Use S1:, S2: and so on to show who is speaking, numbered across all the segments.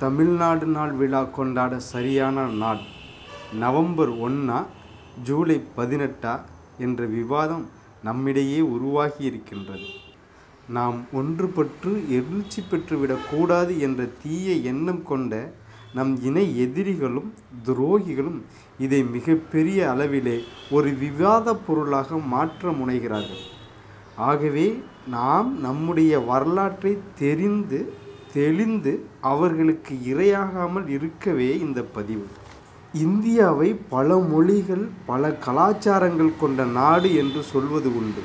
S1: தமிழ்நாடு நாள் விழா கொண்டாட சரியான நாள் நவம்பர் ஒன்றா ஜூலை பதினெட்டா என்ற விவாதம் நம்மிடையே உருவாகி இருக்கின்றது நாம் ஒன்றுபட்டு எழுச்சி பெற்றுவிடக்கூடாது என்ற தீய எண்ணம் கொண்ட நம் இணை எதிரிகளும் துரோகிகளும் இதை மிகப்பெரிய அளவிலே ஒரு விவாத பொருளாக மாற்ற முனைகிறார்கள் ஆகவே நாம் நம்முடைய வரலாற்றை தெரிந்து தெளிந்து அவர்களுக்கு இரையாகாமல் இருக்கவே இந்த பதிவு இந்தியாவை பல மொழிகள் பல கலாச்சாரங்கள் கொண்ட நாடு என்று சொல்வது உண்டு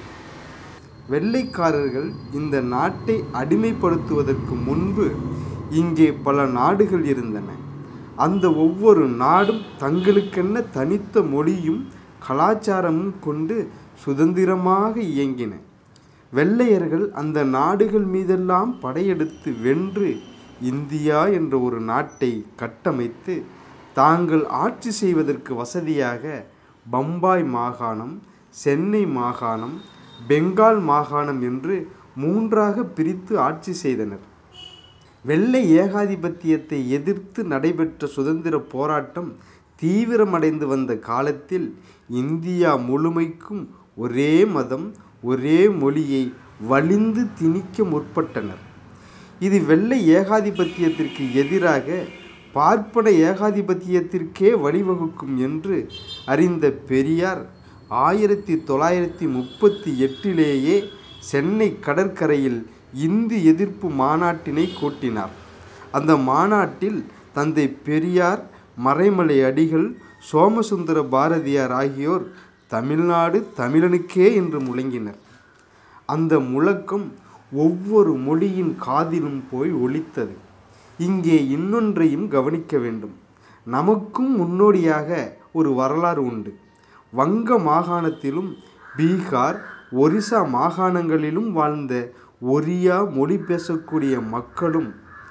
S1: வெள்ளைக்காரர்கள் இந்த நாட்டை அடிமைப்படுத்துவதற்கு முன்பு இங்கே பல நாடுகள் இருந்தன அந்த ஒவ்வொரு நாடும் தங்களுக்கென்ன தனித்த மொழியும் கலாச்சாரமும் கொண்டு சுதந்திரமாக இயங்கின வெள்ளையர்கள் அந்த நாடுகள் மீதெல்லாம் படையெடுத்து வென்று இந்தியா என்ற ஒரு நாட்டை கட்டமைத்து தாங்கள் ஆட்சி செய்வதற்கு வசதியாக பம்பாய் மாகாணம் சென்னை மாகாணம் பெங்கால் மாகாணம் என்று மூன்றாக பிரித்து ஆட்சி செய்தனர் வெள்ளை ஏகாதிபத்தியத்தை எதிர்த்து நடைபெற்ற சுதந்திர போராட்டம் தீவிரமடைந்து வந்த காலத்தில் இந்தியா முழுமைக்கும் ஒரே மதம் ஒரே மொழியை வலிந்து திணிக்க முற்பட்டனர் இது வெள்ளை ஏகாதிபத்தியத்திற்கு எதிராக பார்ப்பன ஏகாதிபத்தியத்திற்கே வழிவகுக்கும் என்று அறிந்த பெரியார் ஆயிரத்தி தொள்ளாயிரத்தி முப்பத்தி எட்டிலேயே சென்னை கடற்கரையில் இந்து எதிர்ப்பு மாநாட்டினை கூட்டினார் அந்த மாநாட்டில் தந்தை பெரியார் மறைமலை அடிகள் சோமசுந்தர பாரதியார் ஆகியோர் தமிழ்நாடு தமிழனுக்கே என்று முழங்கினர் அந்த முழக்கம் ஒவ்வொரு மொழியின் காதிலும் போய் ஒலித்தது இங்கே இன்னொன்றையும் கவனிக்க வேண்டும் நமக்கும் முன்னோடியாக ஒரு வரலாறு உண்டு வங்க மாகாணத்திலும் பீகார் ஒரிசா மாகாணங்களிலும் வாழ்ந்த ஒரியா மொழி பேசக்கூடிய மக்களும்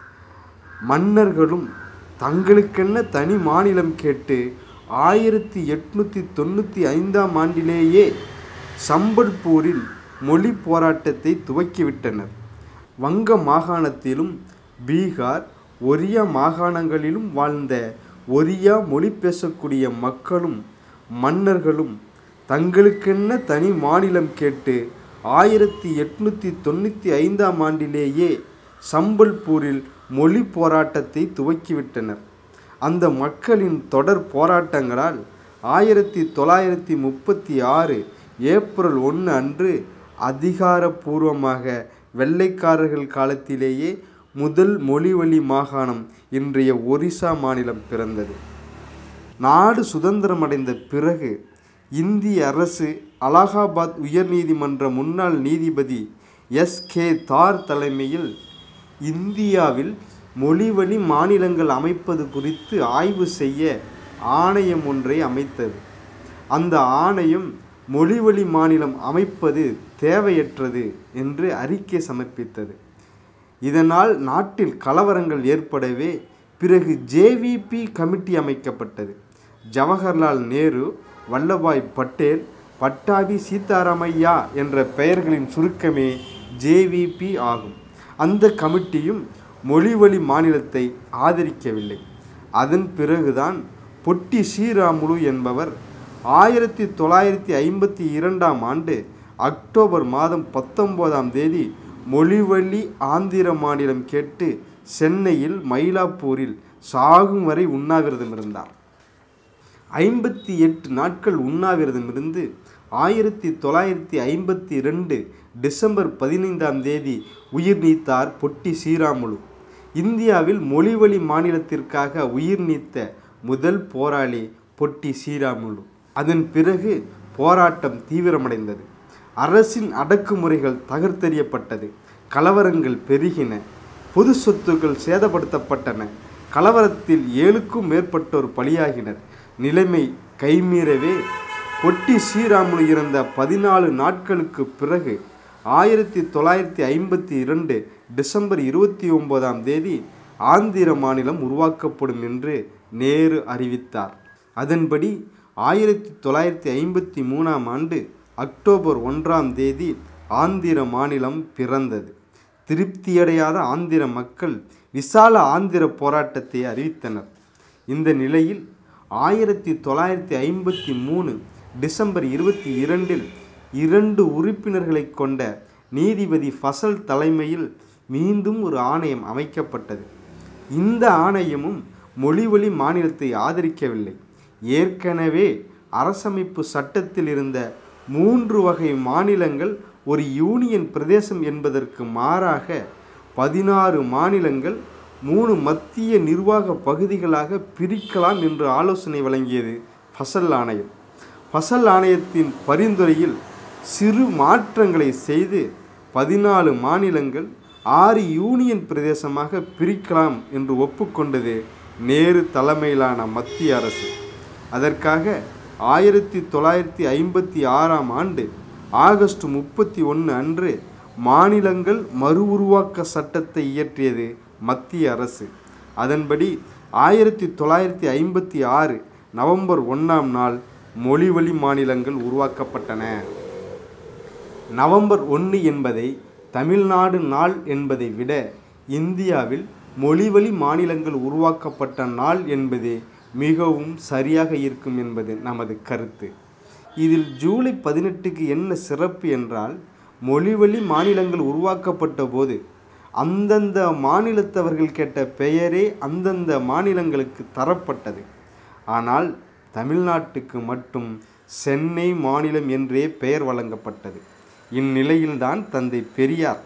S1: மன்னர்களும் தங்களுக்கென்ன தனி மாநிலம் கேட்டு ஆயிரத்தி எட்நூற்றி தொண்ணூற்றி ஐந்தாம் ஆண்டிலேயே சம்பல்பூரில் மொழி போராட்டத்தை துவக்கிவிட்டனர் வங்க மாகாணத்திலும் பீகார் ஒரியா மாகாணங்களிலும் வாழ்ந்த ஒரியா மொழி பேசக்கூடிய மக்களும் மன்னர்களும் தங்களுக்கென்ன தனி மாநிலம் கேட்டு ஆயிரத்தி எட்நூற்றி தொண்ணூற்றி ஐந்தாம் ஆண்டிலேயே சம்பல்பூரில் மொழி போராட்டத்தை துவக்கிவிட்டனர் அந்த மக்களின் தொடர் போராட்டங்களால் ஆயிரத்தி தொள்ளாயிரத்தி முப்பத்தி ஆறு ஏப்ரல் ஒன்று அன்று அதிகாரப்பூர்வமாக வெள்ளைக்காரர்கள் காலத்திலேயே முதல் மொழிவழி மாகாணம் இன்றைய ஒரிசா மாநிலம் பிறந்தது நாடு சுதந்திரமடைந்த பிறகு இந்திய அரசு அலகாபாத் உயர்நீதிமன்ற முன்னாள் நீதிபதி எஸ் கே தார் தலைமையில் இந்தியாவில் மொழிவழி மாநிலங்கள் அமைப்பது குறித்து ஆய்வு செய்ய ஆணையம் ஒன்றை அமைத்தது அந்த ஆணையம் மொழிவழி மாநிலம் அமைப்பது தேவையற்றது என்று அறிக்கை சமர்ப்பித்தது இதனால் நாட்டில் கலவரங்கள் ஏற்படவே பிறகு ஜேவிபி கமிட்டி அமைக்கப்பட்டது ஜவஹர்லால் நேரு வல்லபாய் பட்டேல் பட்டாபி சீதாராமையா என்ற பெயர்களின் சுருக்கமே ஜேவிபி ஆகும் அந்த கமிட்டியும் மொழிவழி மாநிலத்தை ஆதரிக்கவில்லை அதன் பிறகுதான் பொட்டி ஸ்ரீராமுலு என்பவர் ஆயிரத்தி தொள்ளாயிரத்தி ஐம்பத்தி இரண்டாம் ஆண்டு அக்டோபர் மாதம் பத்தொம்போதாம் தேதி மொழிவழி ஆந்திர மாநிலம் கேட்டு சென்னையில் மயிலாப்பூரில் சாகும் வரை உண்ணாவிரதம் இருந்தார் ஐம்பத்தி எட்டு நாட்கள் உண்ணாவிரதம் இருந்து ஆயிரத்தி தொள்ளாயிரத்தி ஐம்பத்தி ரெண்டு டிசம்பர் பதினைந்தாம் தேதி உயிர் நீத்தார் பொட்டி ஸ்ரீராமுலு இந்தியாவில் மொழிவழி மாநிலத்திற்காக உயிர் நீத்த முதல் போராளி பொட்டி ஸ்ரீராமுலு அதன் பிறகு போராட்டம் தீவிரமடைந்தது அரசின் அடக்குமுறைகள் தகர்த்தெறியப்பட்டது கலவரங்கள் பெருகின பொது சொத்துக்கள் சேதப்படுத்தப்பட்டன கலவரத்தில் ஏழுக்கும் மேற்பட்டோர் பலியாகினர் நிலைமை கைமீறவே பொட்டி ஸ்ரீராமுலு இறந்த பதினாலு நாட்களுக்கு பிறகு ஆயிரத்தி தொள்ளாயிரத்தி ஐம்பத்தி இரண்டு டிசம்பர் இருபத்தி ஒன்பதாம் தேதி ஆந்திர மாநிலம் உருவாக்கப்படும் என்று நேரு அறிவித்தார் அதன்படி ஆயிரத்தி தொள்ளாயிரத்தி ஐம்பத்தி மூணாம் ஆண்டு அக்டோபர் ஒன்றாம் தேதி ஆந்திர மாநிலம் பிறந்தது திருப்தியடையாத ஆந்திர மக்கள் விசால ஆந்திர போராட்டத்தை அறிவித்தனர் இந்த நிலையில் ஆயிரத்தி தொள்ளாயிரத்தி ஐம்பத்தி மூணு டிசம்பர் இருபத்தி இரண்டில் இரண்டு உறுப்பினர்களை கொண்ட நீதிபதி ஃபசல் தலைமையில் மீண்டும் ஒரு ஆணையம் அமைக்கப்பட்டது இந்த ஆணையமும் மொழிவழி மாநிலத்தை ஆதரிக்கவில்லை ஏற்கனவே அரசமைப்பு சட்டத்தில் இருந்த மூன்று வகை மாநிலங்கள் ஒரு யூனியன் பிரதேசம் என்பதற்கு மாறாக பதினாறு மாநிலங்கள் மூணு மத்திய நிர்வாக பகுதிகளாக பிரிக்கலாம் என்று ஆலோசனை வழங்கியது ஃபசல் ஆணையம் ஃபசல் ஆணையத்தின் பரிந்துரையில் சிறு மாற்றங்களை செய்து பதினாலு மாநிலங்கள் ஆறு யூனியன் பிரதேசமாக பிரிக்கலாம் என்று ஒப்புக்கொண்டது நேரு தலைமையிலான மத்திய அரசு அதற்காக ஆயிரத்தி தொள்ளாயிரத்தி ஐம்பத்தி ஆறாம் ஆண்டு ஆகஸ்ட் முப்பத்தி ஒன்று அன்று மாநிலங்கள் மறு உருவாக்க சட்டத்தை இயற்றியது மத்திய அரசு அதன்படி ஆயிரத்தி தொள்ளாயிரத்தி ஐம்பத்தி ஆறு நவம்பர் ஒன்றாம் நாள் மொழிவழி மாநிலங்கள் உருவாக்கப்பட்டன நவம்பர் ஒன்று என்பதை தமிழ்நாடு நாள் என்பதை விட இந்தியாவில் மொழிவழி மாநிலங்கள் உருவாக்கப்பட்ட நாள் என்பதே மிகவும் சரியாக இருக்கும் என்பது நமது கருத்து இதில் ஜூலை பதினெட்டுக்கு என்ன சிறப்பு என்றால் மொழிவழி மாநிலங்கள் உருவாக்கப்பட்ட போது அந்தந்த மாநிலத்தவர்கள் கேட்ட பெயரே அந்தந்த மாநிலங்களுக்கு தரப்பட்டது ஆனால் தமிழ்நாட்டுக்கு மட்டும் சென்னை மாநிலம் என்றே பெயர் வழங்கப்பட்டது இந்நிலையில்தான் தந்தை பெரியார்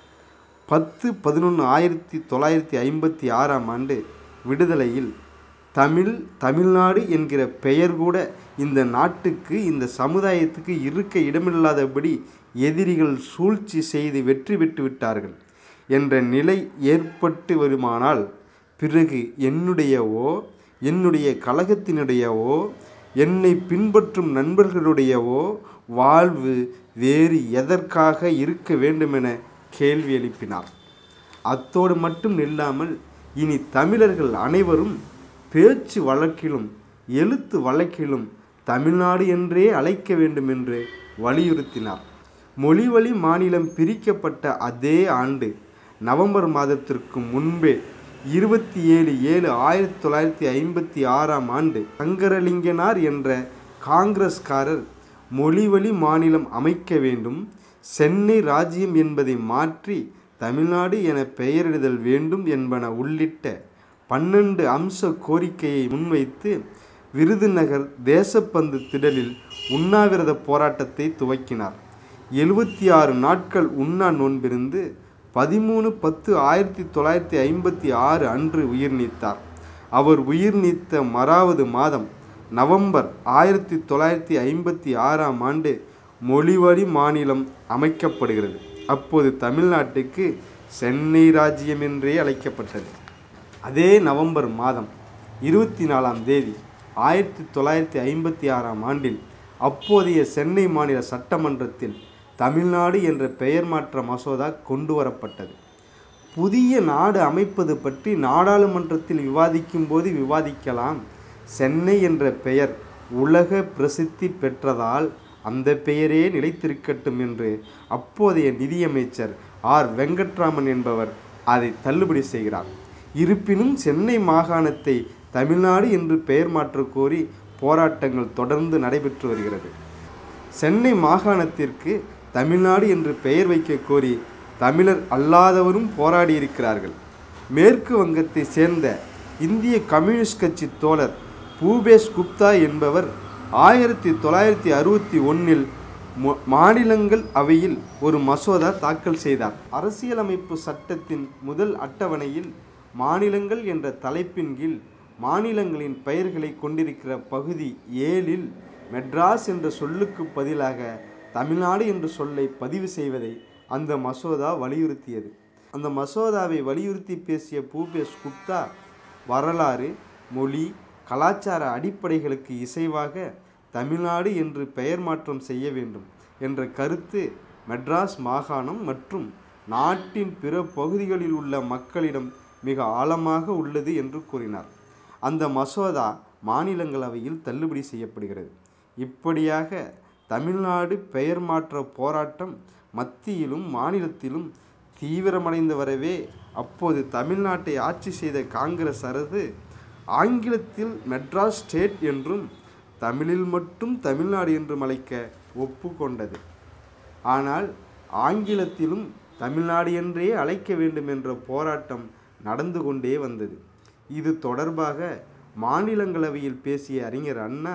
S1: பத்து பதினொன்று ஆயிரத்தி தொள்ளாயிரத்தி ஐம்பத்தி ஆறாம் ஆண்டு விடுதலையில் தமிழ் தமிழ்நாடு என்கிற பெயர் கூட இந்த நாட்டுக்கு இந்த சமுதாயத்துக்கு இருக்க இடமில்லாதபடி எதிரிகள் சூழ்ச்சி செய்து வெற்றி பெற்று விட்டார்கள் என்ற நிலை ஏற்பட்டு வருமானால் பிறகு என்னுடையவோ என்னுடைய கழகத்தினுடையவோ என்னை பின்பற்றும் நண்பர்களுடையவோ வாழ்வு வேறு எதற்காக இருக்க வேண்டுமென கேள்வி எழுப்பினார் அத்தோடு மட்டும் நில்லாமல் இனி தமிழர்கள் அனைவரும் பேச்சு வழக்கிலும் எழுத்து வழக்கிலும் தமிழ்நாடு என்றே அழைக்க வேண்டும் என்று வலியுறுத்தினார் மொழிவழி மாநிலம் பிரிக்கப்பட்ட அதே ஆண்டு நவம்பர் மாதத்திற்கு முன்பே இருபத்தி ஏழு ஏழு ஆயிரத்தி தொள்ளாயிரத்தி ஐம்பத்தி ஆறாம் ஆண்டு சங்கரலிங்கனார் என்ற காங்கிரஸ்காரர் மொழிவழி மாநிலம் அமைக்க வேண்டும் சென்னை ராஜ்யம் என்பதை மாற்றி தமிழ்நாடு என பெயரிடுதல் வேண்டும் என்பன உள்ளிட்ட பன்னெண்டு அம்ச கோரிக்கையை முன்வைத்து விருதுநகர் தேசப்பந்து திடலில் உண்ணாவிரத போராட்டத்தை துவக்கினார் எழுபத்தி ஆறு நாட்கள் உண்ணா நோன்பிருந்து பதிமூணு பத்து ஆயிரத்தி தொள்ளாயிரத்தி ஐம்பத்தி ஆறு அன்று உயிர் நீத்தார் அவர் உயிர் நீத்த மறாவது மாதம் நவம்பர் ஆயிரத்தி தொள்ளாயிரத்தி ஐம்பத்தி ஆறாம் ஆண்டு மொழிவழி மாநிலம் அமைக்கப்படுகிறது அப்போது தமிழ்நாட்டுக்கு சென்னை ராஜ்யம் என்றே அழைக்கப்பட்டது அதே நவம்பர் மாதம் இருபத்தி நாலாம் தேதி ஆயிரத்தி தொள்ளாயிரத்தி ஐம்பத்தி ஆறாம் ஆண்டில் அப்போதைய சென்னை மாநில சட்டமன்றத்தில் தமிழ்நாடு என்ற பெயர் மாற்ற மசோதா கொண்டு வரப்பட்டது புதிய நாடு அமைப்பது பற்றி நாடாளுமன்றத்தில் விவாதிக்கும் போது விவாதிக்கலாம் சென்னை என்ற பெயர் உலக பிரசித்தி பெற்றதால் அந்த பெயரே நிலைத்திருக்கட்டும் என்று அப்போதைய நிதியமைச்சர் ஆர் வெங்கட்ராமன் என்பவர் அதை தள்ளுபடி செய்கிறார் இருப்பினும் சென்னை மாகாணத்தை தமிழ்நாடு என்று பெயர் மாற்றக் கோரி போராட்டங்கள் தொடர்ந்து நடைபெற்று வருகிறது சென்னை மாகாணத்திற்கு தமிழ்நாடு என்று பெயர் வைக்க கோரி தமிழர் அல்லாதவரும் போராடியிருக்கிறார்கள் மேற்கு வங்கத்தை சேர்ந்த இந்திய கம்யூனிஸ்ட் கட்சி தோழர் பூபேஷ் குப்தா என்பவர் ஆயிரத்தி தொள்ளாயிரத்தி அறுபத்தி ஒன்றில் மாநிலங்கள் அவையில் ஒரு மசோதா தாக்கல் செய்தார் அரசியலமைப்பு சட்டத்தின் முதல் அட்டவணையில் மாநிலங்கள் என்ற தலைப்பின் கீழ் மாநிலங்களின் பெயர்களை கொண்டிருக்கிற பகுதி ஏழில் மெட்ராஸ் என்ற சொல்லுக்கு பதிலாக தமிழ்நாடு என்ற சொல்லை பதிவு செய்வதை அந்த மசோதா வலியுறுத்தியது அந்த மசோதாவை வலியுறுத்தி பேசிய பூபேஷ் குப்தா வரலாறு மொழி கலாச்சார அடிப்படைகளுக்கு இசைவாக தமிழ்நாடு என்று பெயர் மாற்றம் செய்ய வேண்டும் என்ற கருத்து மெட்ராஸ் மாகாணம் மற்றும் நாட்டின் பிற பகுதிகளில் உள்ள மக்களிடம் மிக ஆழமாக உள்ளது என்று கூறினார் அந்த மசோதா மாநிலங்களவையில் தள்ளுபடி செய்யப்படுகிறது இப்படியாக தமிழ்நாடு பெயர் மாற்ற போராட்டம் மத்தியிலும் மாநிலத்திலும் தீவிரமடைந்து வரவே அப்போது தமிழ்நாட்டை ஆட்சி செய்த காங்கிரஸ் அரசு ஆங்கிலத்தில் மெட்ராஸ் ஸ்டேட் என்றும் தமிழில் மட்டும் தமிழ்நாடு என்றும் அழைக்க ஒப்புக்கொண்டது ஆனால் ஆங்கிலத்திலும் தமிழ்நாடு என்றே அழைக்க வேண்டும் என்ற போராட்டம் நடந்து கொண்டே வந்தது இது தொடர்பாக மாநிலங்களவையில் பேசிய அறிஞர் அண்ணா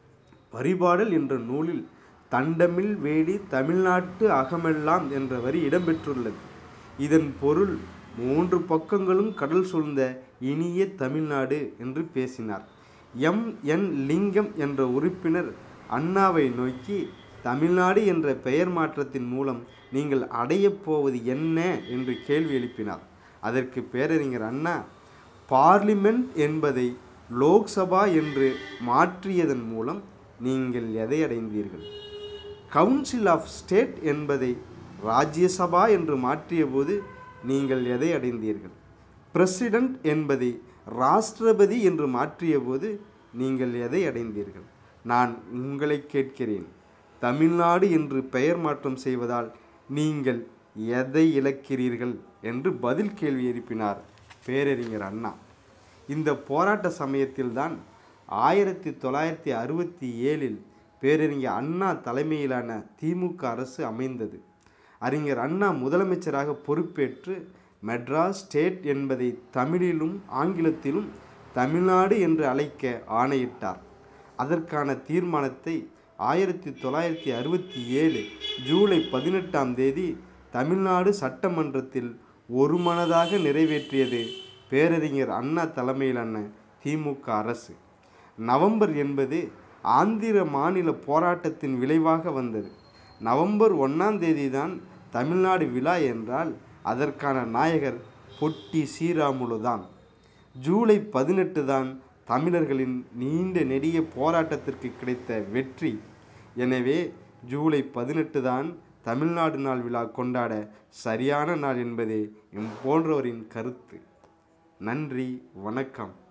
S1: பரிபாடல் என்ற நூலில் தண்டமில் வேலி தமிழ்நாட்டு அகமெல்லாம் என்ற வரி இடம்பெற்றுள்ளது இதன் பொருள் மூன்று பக்கங்களும் கடல் சூழ்ந்த இனிய தமிழ்நாடு என்று பேசினார் எம் என் லிங்கம் என்ற உறுப்பினர் அண்ணாவை நோக்கி தமிழ்நாடு என்ற பெயர் மாற்றத்தின் மூலம் நீங்கள் அடையப் போவது என்ன என்று கேள்வி எழுப்பினார் அதற்கு பேரறிஞர் அண்ணா பார்லிமெண்ட் என்பதை லோக்சபா என்று மாற்றியதன் மூலம் நீங்கள் எதை அடைந்தீர்கள் கவுன்சில் ஆஃப் ஸ்டேட் என்பதை ராஜ்யசபா என்று மாற்றியபோது நீங்கள் எதை அடைந்தீர்கள் பிரசிடென்ட் என்பதை ராஷ்டிரபதி என்று மாற்றியபோது நீங்கள் எதை அடைந்தீர்கள் நான் உங்களை கேட்கிறேன் தமிழ்நாடு என்று பெயர் மாற்றம் செய்வதால் நீங்கள் எதை இழக்கிறீர்கள் என்று பதில் கேள்வி எழுப்பினார் பேரறிஞர் அண்ணா இந்த போராட்ட சமயத்தில்தான் ஆயிரத்தி தொள்ளாயிரத்தி அறுபத்தி ஏழில் பேரறிஞர் அண்ணா தலைமையிலான திமுக அரசு அமைந்தது அறிஞர் அண்ணா முதலமைச்சராக பொறுப்பேற்று மெட்ராஸ் ஸ்டேட் என்பதை தமிழிலும் ஆங்கிலத்திலும் தமிழ்நாடு என்று அழைக்க ஆணையிட்டார் அதற்கான தீர்மானத்தை ஆயிரத்தி தொள்ளாயிரத்தி அறுபத்தி ஏழு ஜூலை பதினெட்டாம் தேதி தமிழ்நாடு சட்டமன்றத்தில் ஒருமனதாக நிறைவேற்றியது பேரறிஞர் அண்ணா தலைமையிலான திமுக அரசு நவம்பர் என்பது ஆந்திர மாநில போராட்டத்தின் விளைவாக வந்தது நவம்பர் ஒன்றாம் தேதி தான் தமிழ்நாடு விழா என்றால் அதற்கான நாயகர் பொட்டி ஸ்ரீராமுலு தான் ஜூலை பதினெட்டு தான் தமிழர்களின் நீண்ட நெடிய போராட்டத்திற்கு கிடைத்த வெற்றி எனவே ஜூலை பதினெட்டு தான் தமிழ்நாடு நாள் விழா கொண்டாட சரியான நாள் என்பதே எம் போன்றவரின் கருத்து நன்றி வணக்கம்